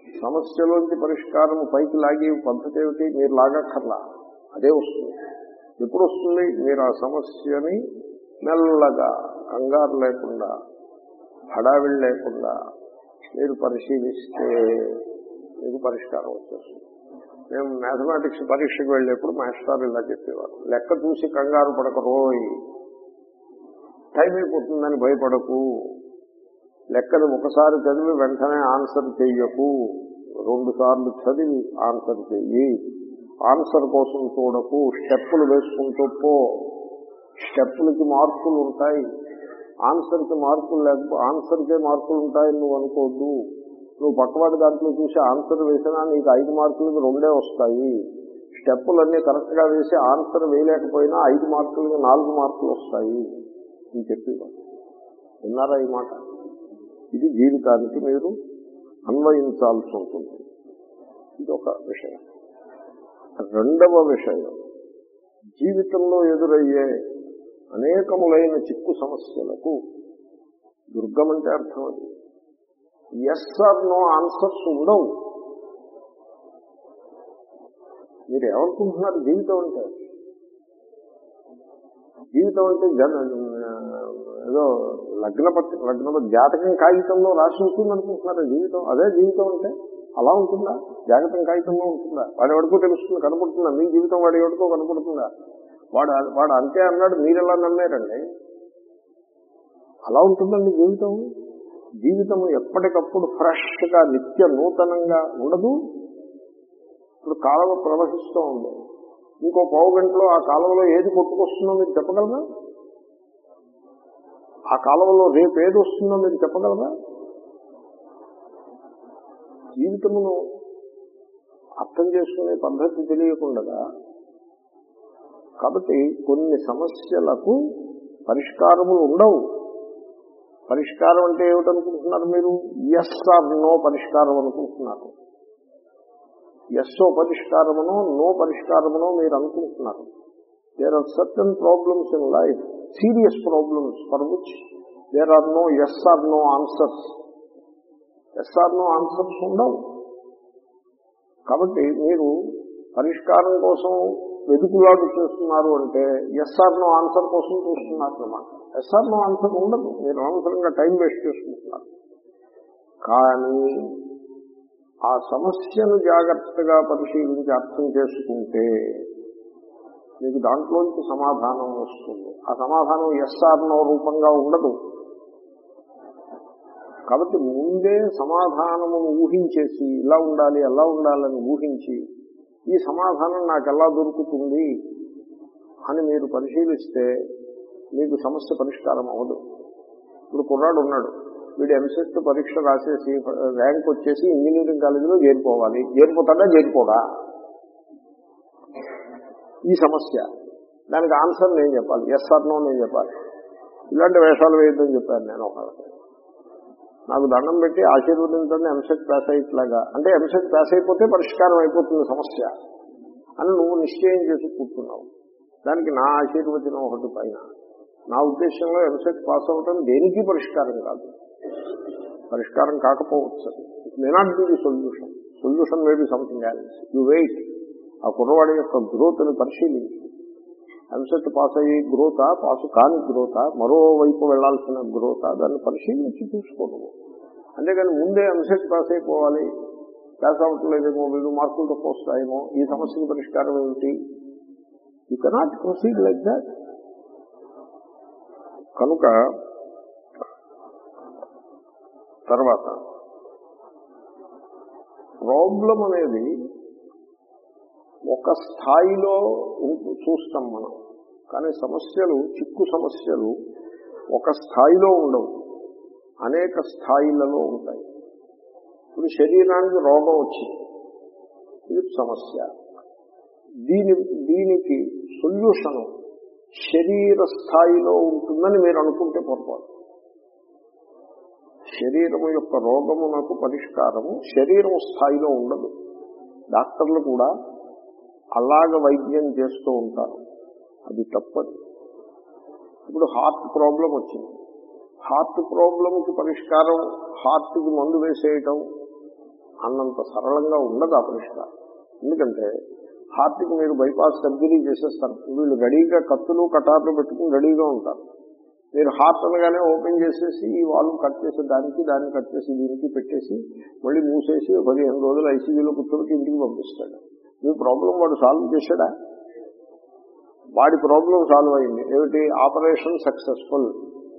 సమస్యలోంచి పరిష్కారం పైకి లాగే పద్ధతి ఏమిటి మీరు లాగక్కర్లా అదే వస్తుంది ఎప్పుడు వస్తుంది మీరు ఆ సమస్యని మెల్లగా కంగారు లేకుండా హడావిడి లేకుండా మీరు పరిశీలిస్తే మీకు పరిష్కారం వచ్చేస్తుంది మేము మ్యాథమెటిక్స్ పరీక్షకు వెళ్ళేప్పుడు మాస్టర్ ఇలా చెప్పేవారు లెక్క చూసి కంగారు పడక రోయ్ టైం అయిపోతుందని భయపడకు లెక్కలు ఒకసారి చదివి వెంటనే ఆన్సర్ చెయ్యకు రెండు సార్లు చదివి ఆన్సర్ చెయ్యి ఆన్సర్ కోసం చూడకు స్టెప్పులు వేసుకుంటూ పో స్టెప్పులకి మార్కులు ఉంటాయి ఆన్సర్కి మార్కులు లేకపోతే ఆన్సర్కే మార్కులు ఉంటాయని నువ్వు అనుకోవద్దు నువ్వు పక్కవాడి దాంట్లో చూసి ఆన్సర్ వేసినా నీకు ఐదు మార్కులకి రెండే వస్తాయి స్టెప్పులన్నీ కరెక్ట్గా వేసి ఆన్సర్ వేయలేకపోయినా ఐదు మార్కులకి నాలుగు మార్కులు వస్తాయి అని చెప్పేవాడు విన్నారా ఈ మాట ఇది జీవితానికి మీరు అన్వయించాల్సి ఉంటుంది ఇది ఒక విషయం రెండవ విషయం జీవితంలో ఎదురయ్యే అనేకములైన చిక్కు సమస్యలకు దుర్గం అంటే అర్థం అది ఎస్ ఆర్ నో ఆన్సర్స్ ఉండవు మీరు ఏమనుకుంటున్నారు జీవితం అంటే జీవితం అంటే జన ఏదో లగ్న పత్రి లగ్న జాతకం కాగితంలో రాసి ఉంటుంది అనుకుంటున్నారు జీవితం అదే జీవితం అంటే అలా ఉంటుందా జాగ్రత్త కాగితంలో ఉంటుందా వాడి ఎవరికో తెలుస్తుంది కనపడుతుందా మీ జీవితం వాడి ఎవరికో కనపడుతుందా వాడు వాడు అంతే అన్నాడు మీరు ఎలా నమ్మారండి అలా ఉంటుందండి జీవితం జీవితం ఎప్పటికప్పుడు ఫ్రెష్ గా నిత్య నూతనంగా ఉండదు ఇప్పుడు కాలువ ప్రవహిస్తూ ఉంది ఇంకో పావు గంటలో ఆ కాలువలో ఏది కొట్టుకొస్తుందో మీరు చెప్పగలరా ఆ కాలువలో రేపు ఏది వస్తుందో మీరు చెప్పగలరా జీవితమును అర్థం చేసుకునే పద్ధతి తెలియకుండా కాబట్టి కొన్ని సమస్యలకు పరిష్కారములు ఉండవు పరిష్కారం అంటే ఏమిటనుకుంటున్నారు మీరు ఎస్ ఆర్ నో పరిష్కారం అనుకుంటున్నారు ఎస్ ఓ పరిష్కారమునో నో పరిష్కారమునో మీరు అనుకుంటున్నారు there are certain problems in life serious problems for which there are no yes are no answers yes are no answers ఉండవు కాబట్టి మీరు పరిష్కారం కోసం వెతుకులాడు చేస్తున్నారు అంటే ఎస్ఆర్ నో ఆన్సర్ కోసం చూస్తున్నారు అన్నమాట ఎస్ఆర్ నో ఆన్సర్ ఉండదు మీరు అనవసరంగా టైం వేస్ట్ చేసుకుంటున్నారు కానీ ఆ సమస్యను జాగ్రత్తగా పరిశీలించి అర్థం చేసుకుంటే మీకు దాంట్లోంచి సమాధానం వస్తుంది ఆ సమాధానం ఎస్ఆర్ నో రూపంగా ఉండదు కాబట్టి ముందే సమాధానమును ఊహించేసి ఇలా ఉండాలి ఎలా ఉండాలని ఊహించి ఈ సమాధానం నాకు ఎలా దొరుకుతుంది అని మీరు పరిశీలిస్తే మీకు సమస్య పరిష్కారం అవ్వదు ఇప్పుడు కుర్రాడు ఉన్నాడు వీడు ఎంసెట్ పరీక్ష రాసేసి ర్యాంక్ వచ్చేసి ఇంజనీరింగ్ కాలేజీలో చేరిపోవాలి చేరిపోతాడా చేరిపోడా ఈ సమస్య దానికి ఆన్సర్ నేను చెప్పాలి ఎస్ ఆర్ నో నేను చెప్పాలి ఇలాంటి వేషాలు వేయద్దని చెప్పాను నేను ఒకళ్ళకి నాకు దండం పెట్టి ఆశీర్వదించండి ఎంసెట్ పాస్ అయ్యేట్లాగా అంటే ఎంసెట్ పాస్ అయిపోతే పరిష్కారం అయిపోతుంది సమస్య అని నువ్వు నిశ్చయం చేసి కూర్చున్నావు దానికి నా ఆశీర్వచనం ఒకటి పైన నా ఉద్దేశంలో ఎంసెట్ పాస్ అవ్వటం దేనికి పరిష్కారం కాదు పరిష్కారం కాకపోవచ్చు it may not be the solution solution may be something else you wait ఆ కుర్రవాడి యొక్క గ్రోత్ని పరిశీలించి ఎంసెట్ పాస్ అయ్యి గ్రోతా పాస్ కాని గ్రోతా మరోవైపు వెళ్లాల్సిన గ్రోతా దాన్ని పరిశీలించి చూసుకోవడం అంతేగాని ముందే ఎంసెట్ పాస్ అయిపోవాలి పాస్ అవ్వట్లేదేమో వీడు మార్కులు తక్కువ వస్తాయేమో ఈ సమస్యకి పరిష్కారం ఏమిటి you cannot proceed like that కనుక తర్వాత ప్రాబ్లం అనేది ఒక స్థాయిలో ఉంటు- చూస్తాం మనం కానీ సమస్యలు చిక్కు సమస్యలు ఒక స్థాయిలో ఉండవు అనేక స్థాయిలలో ఉంటాయి ఇప్పుడు శరీరానికి రోగం వచ్చింది ఇది సమస్య దీని దీనికి సొల్యూషన్ శరీర స్థాయిలో ఉంటుందని మీరు అనుకుంటే పొరపాటు శరీరము యొక్క రోగమునకు పరిష్కారము శరీరం స్థాయిలో ఉండదు డాక్టర్లు కూడా అలాగ వైద్యం చేస్తూ ఉంటారు అది తప్పదు ఇప్పుడు హార్ట్ ప్రాబ్లం వచ్చింది హార్ట్ ప్రాబ్లంకి పరిష్కారం హార్ట్కి మందు వేసేయటం అన్నంత సరళంగా ఉండదు ఆ పరిష్కారం ఎందుకంటే హార్ట్కి మీరు బైపాస్ సర్జరీ చేసేస్తారు వీళ్ళు రెడీగా కత్తులు కటార్లు పెట్టుకుని రెడీగా ఉంటారు మీరు హార్ట్ అనగానే ఓపెన్ చేసేసి ఈ వాళ్ళు కట్ చేసి దానికి దాన్ని కట్ చేసి దీనికి పెట్టేసి మళ్ళీ మూసేసి పదిహేను రోజులు ఐసీయూలో కూర్చోబెట్టి ఇంటికి పంపిస్తాడు మీ ప్రాబ్లం వాడు సాల్వ్ చేశాడా వాడి ప్రాబ్లం సాల్వ్ అయింది ఏమిటి operation successful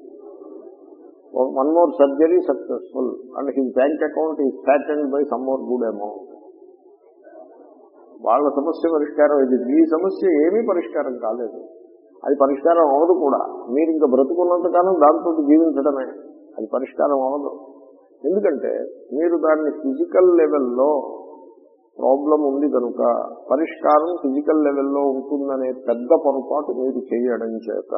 one more surgery successful and his bank account is pattern by some more good amount వాళ్ళ సమస్య పరిష్కారం ఇది మీ సమస్య ఏమీ పరిష్కారం కాలేదు అది పరిష్కారం అవ్వదు కూడా మీరు ఇంకా బ్రతుకున్నంత కాలం దాంతో జీవించడమే అది పరిష్కారం అవ్వదు ఎందుకంటే మీరు దాన్ని ఫిజికల్ లెవెల్లో ప్రాబ్లం ఉంది కనుక పరిష్కారం ఫిజికల్ లెవెల్లో ఉంటుందనే పెద్ద పొరపాటు మీరు చేయడం చేత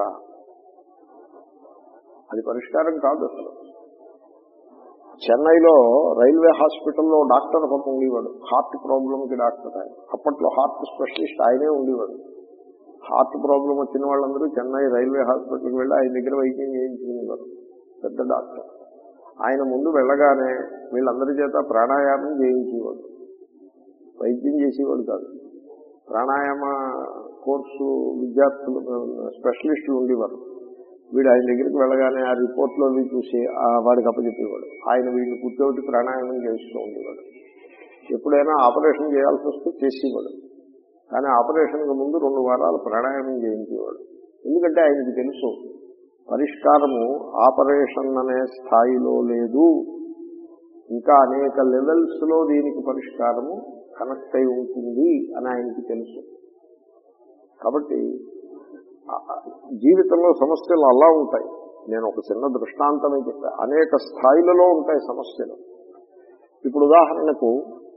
అది పరిష్కారం కాదు అసలు చెన్నైలో రైల్వే హాస్పిటల్లో డాక్టర్ ఒక ఉండేవాడు హార్ట్ ప్రాబ్లంకి డాక్టర్ ఆయన అప్పట్లో హార్ట్ స్పెషలిస్ట్ ఆయనే ఉండేవాడు హార్ట్ ప్రాబ్లం వచ్చిన వాళ్ళందరూ చెన్నై రైల్వే హాస్పిటల్కి వెళ్ళి ఆయన దగ్గర వైద్యం చేయించుకునేవారు పెద్ద డాక్టర్ ఆయన ముందు వెళ్ళగానే వీళ్ళందరి చేత ప్రాణాయామం చేయించేవాడు వైద్యం చేసేవాడు కాదు ప్రాణాయామ కోర్సు విద్యార్థులు స్పెషలిస్టులు ఉండేవారు వీడు ఆయన దగ్గరికి వెళ్ళగానే ఆ రిపోర్ట్లో అవి చూసి ఆ వాడికి అప్పచెప్పేవాడు ఆయన వీడిని కూర్చోబెట్టి ప్రాణాయామం చేస్తూ ఉండేవాడు ఎప్పుడైనా ఆపరేషన్ చేయాల్సి వస్తే చేసేవాడు కానీ ఆపరేషన్కి ముందు రెండు వారాలు ప్రాణాయామం చేయించేవాడు ఎందుకంటే ఆయనకి తెలుసు పరిష్కారము ఆపరేషన్ అనే స్థాయిలో లేదు ఇంకా అనేక లెవెల్స్ లో దీనికి పరిష్కారము కనెక్ట్ అయి ఉంటుంది అని ఆయనకి తెలుసు కాబట్టి జీవితంలో సమస్యలు అలా ఉంటాయి నేను ఒక చిన్న దృష్టాంతమే చెప్పా అనేక స్థాయిలలో ఉంటాయి సమస్యలు ఇప్పుడు ఉదాహరణకు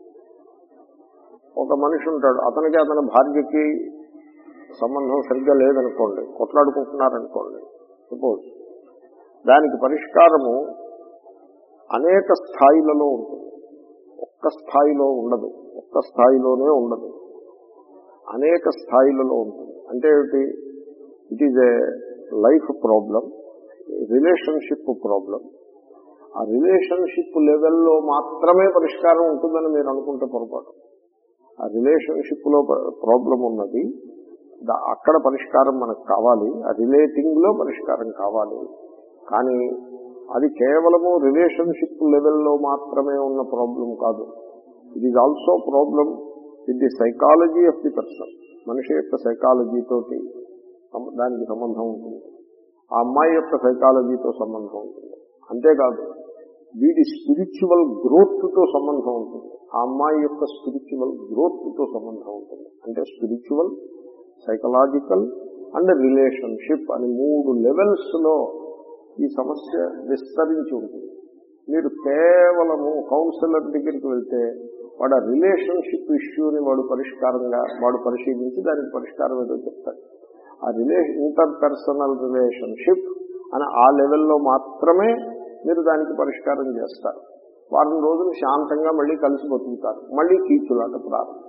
ఒక మనిషి ఉంటాడు అతనికి అతని భార్యకి సంబంధం సరిగ్గా లేదనుకోండి కొట్లాడుకుంటున్నారనుకోండి సపోజ్ దానికి పరిష్కారము అనేక స్థాయిలలో ఉంటుంది ఒక్క స్థాయిలో ఉండదు ఒక్క స్థాయిలోనే ఉండదు అనేక స్థాయిలలో ఉంటుంది అంటే ఏమిటి it is a life problem relationship problem ఆ రిలేషన్షిప్ లెవెల్లో మాత్రమే పరిష్కారం ఉంటుందని మీరు అనుకుంటే పొరపాటు ఆ రిలేషన్షిప్ లో ప్రాబ్లం ఉన్నది అక్కడ పరిష్కారం మనకు కావాలి ఆ రిలేటింగ్ లో పరిష్కారం కావాలి కానీ అది కేవలము రిలేషన్షిప్ లెవెల్లో మాత్రమే ఉన్న ప్రాబ్లం కాదు it is also problem with the psychology of the person మనిషి యొక్క సైకాలజీ తోటి దానికి సంబంధం ఉంటుంది ఆ అమ్మాయి యొక్క సైకాలజీతో సంబంధం ఉంటుంది అంతేకాదు వీడి స్పిరిచువల్ గ్రోత్ తో సంబంధం ఉంటుంది ఆ అమ్మాయి యొక్క స్పిరిచువల్ గ్రోత్ తో సంబంధం ఉంటుంది అంటే స్పిరిచువల్ సైకలాజికల్ అండ్ రిలేషన్షిప్ అని మూడు లెవెల్స్ లో ఈ సమస్య విస్తరించి ఉంటుంది మీరు కేవలము కౌన్సిలర్ దగ్గరికి వెళ్తే వాడు ఆ రిలేషన్షిప్ ఇష్యూని వాడు పరిష్కారంగా వాడు పరిశీలించి దానికి పరిష్కారం ఏదో చెప్తాడు ఆ రిలేషన్ ఇంటర్ పర్సనల్ రిలేషన్షిప్ అని ఆ లెవెల్లో మాత్రమే మీరు దానికి పరిష్కారం చేస్తారు వారం రోజులు శాంతంగా మళ్ళీ కలిసి బతుకుతారు మళ్ళీ కీచులాట ప్రారంభం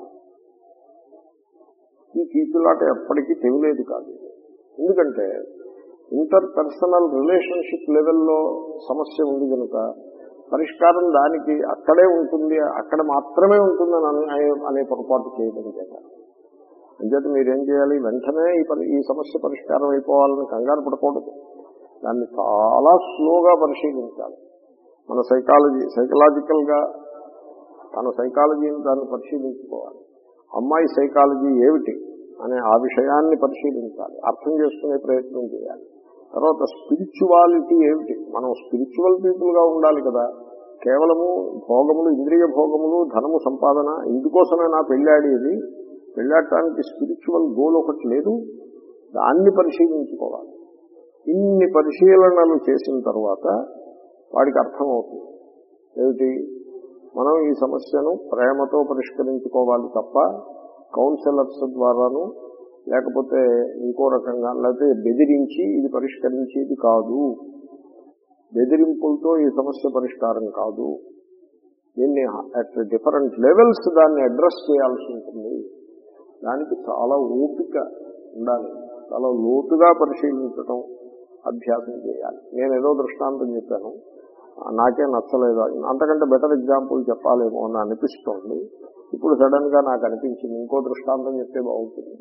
ఈ కీచులాట ఎప్పటికీ తెగిలేదు కాదు ఎందుకంటే ఇంటర్ పర్సనల్ రిలేషన్షిప్ లెవెల్లో సమస్య ఉంది కనుక పరిష్కారం దానికి అక్కడే ఉంటుంది అక్కడ మాత్రమే ఉంటుందని అనే- అనే పొరపాటు చేయడం చేత అంచేత మీరేం చేయాలి వెంటనే ఈ పరి ఈ సమస్య పరిష్కారం అయిపోవాలని కంగారు పడకూడదు దాన్ని చాలా స్లోగా పరిశీలించాలి మన సైకాలజీ సైకలాజికల్ గా తన సైకాలజీని దాన్ని పరిశీలించుకోవాలి అమ్మాయి సైకాలజీ ఏమిటి అనే ఆ విషయాన్ని పరిశీలించాలి అర్థం చేసుకునే ప్రయత్నం చేయాలి తర్వాత స్పిరిచువాలిటీ ఏమిటి మనం స్పిరిచువల్ పీపుల్ గా ఉండాలి కదా కేవలము భోగములు ఇంద్రియ భోగములు ధనము సంపాదన ఇందుకోసమే నా పెళ్ళాడేది పెళ్ళాడటానికి స్పిరిచువల్ గోల్ ఒకటి లేదు దాన్ని పరిశీలించుకోవాలి ఇన్ని పరిశీలనలు చేసిన తర్వాత వాడికి అర్థమవుతుంది ఏమిటి మనం ఈ సమస్యను ప్రేమతో పరిష్కరించుకోవాలి తప్ప కౌన్సిలర్స్ ద్వారాను లేకపోతే ఇంకో రకంగా లేకపోతే బెదిరించి ఇది పరిష్కరించేది కాదు బెదిరింపులతో ఈ సమస్య పరిష్కారం కాదు దీన్ని అట్ డిఫరెంట్ లెవెల్స్ దాన్ని అడ్రస్ చేయాల్సి ఉంటుంది దానికి చాలా ఓపిక ఉండాలి చాలా లోతుగా పరిశీలించడం అభ్యాసం చేయాలి నేను ఏదో దృష్టాంతం చెప్పాను నాకే నచ్చలేదు అంతకంటే బెటర్ ఎగ్జాంపుల్ చెప్పాలేమో అని అనిపిస్తోంది ఇప్పుడు సడన్ గా నాకు అనిపించింది ఇంకో దృష్టాంతం చెప్తే బాగుంటుంది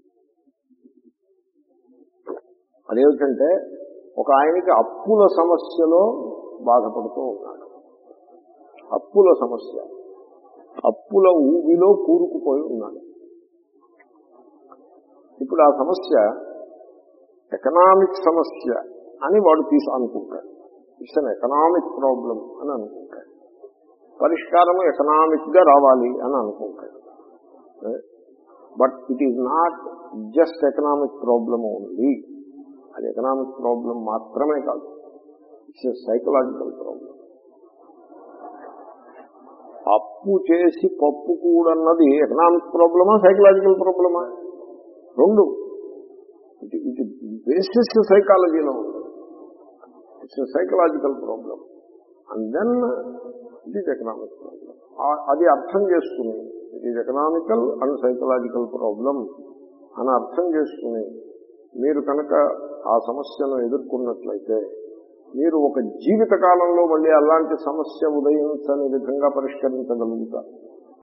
అదేమిటంటే ఒక ఆయనకి అప్పుల సమస్యలో బాధపడుతూ ఉన్నాడు అప్పుల సమస్య అప్పుల ఊబిలో కూరుకుపోయి ఉన్నాడు ఇప్పుడు ఆ సమస్య ఎకనామిక్ సమస్య అని వాడు తీసు అనుకుంటాడు ఇట్స్ అన్ ఎకనామిక్ ప్రాబ్లం అని అనుకుంటాడు పరిష్కారం ఎకనామిక్ గా రావాలి అని అనుకుంటాడు but it is not just economic problem only అది ఎకనామిక్ ప్రాబ్లం మాత్రమే కాదు ఇట్స్ సైకలాజికల్ ప్రాబ్లం అప్పు చేసి పప్పు కూడన్నది ఎకనామిక్ ప్రాబ్లమా సైకలాజికల్ ప్రాబ్లమా రెండు ఇది ఇది బేసిస్ సైకాలజీలో ఉంది it's psychological problem and then it is economic problem అది అర్థం చేసుకుని it is economical and psychological problem అని అర్థం చేసుకుని మీరు కనుక ఆ సమస్యను ఎదుర్కొన్నట్లయితే మీరు ఒక జీవిత కాలంలో మళ్ళీ అలాంటి సమస్య ఉదయించని విధంగా పరిష్కరించగలుగుతారు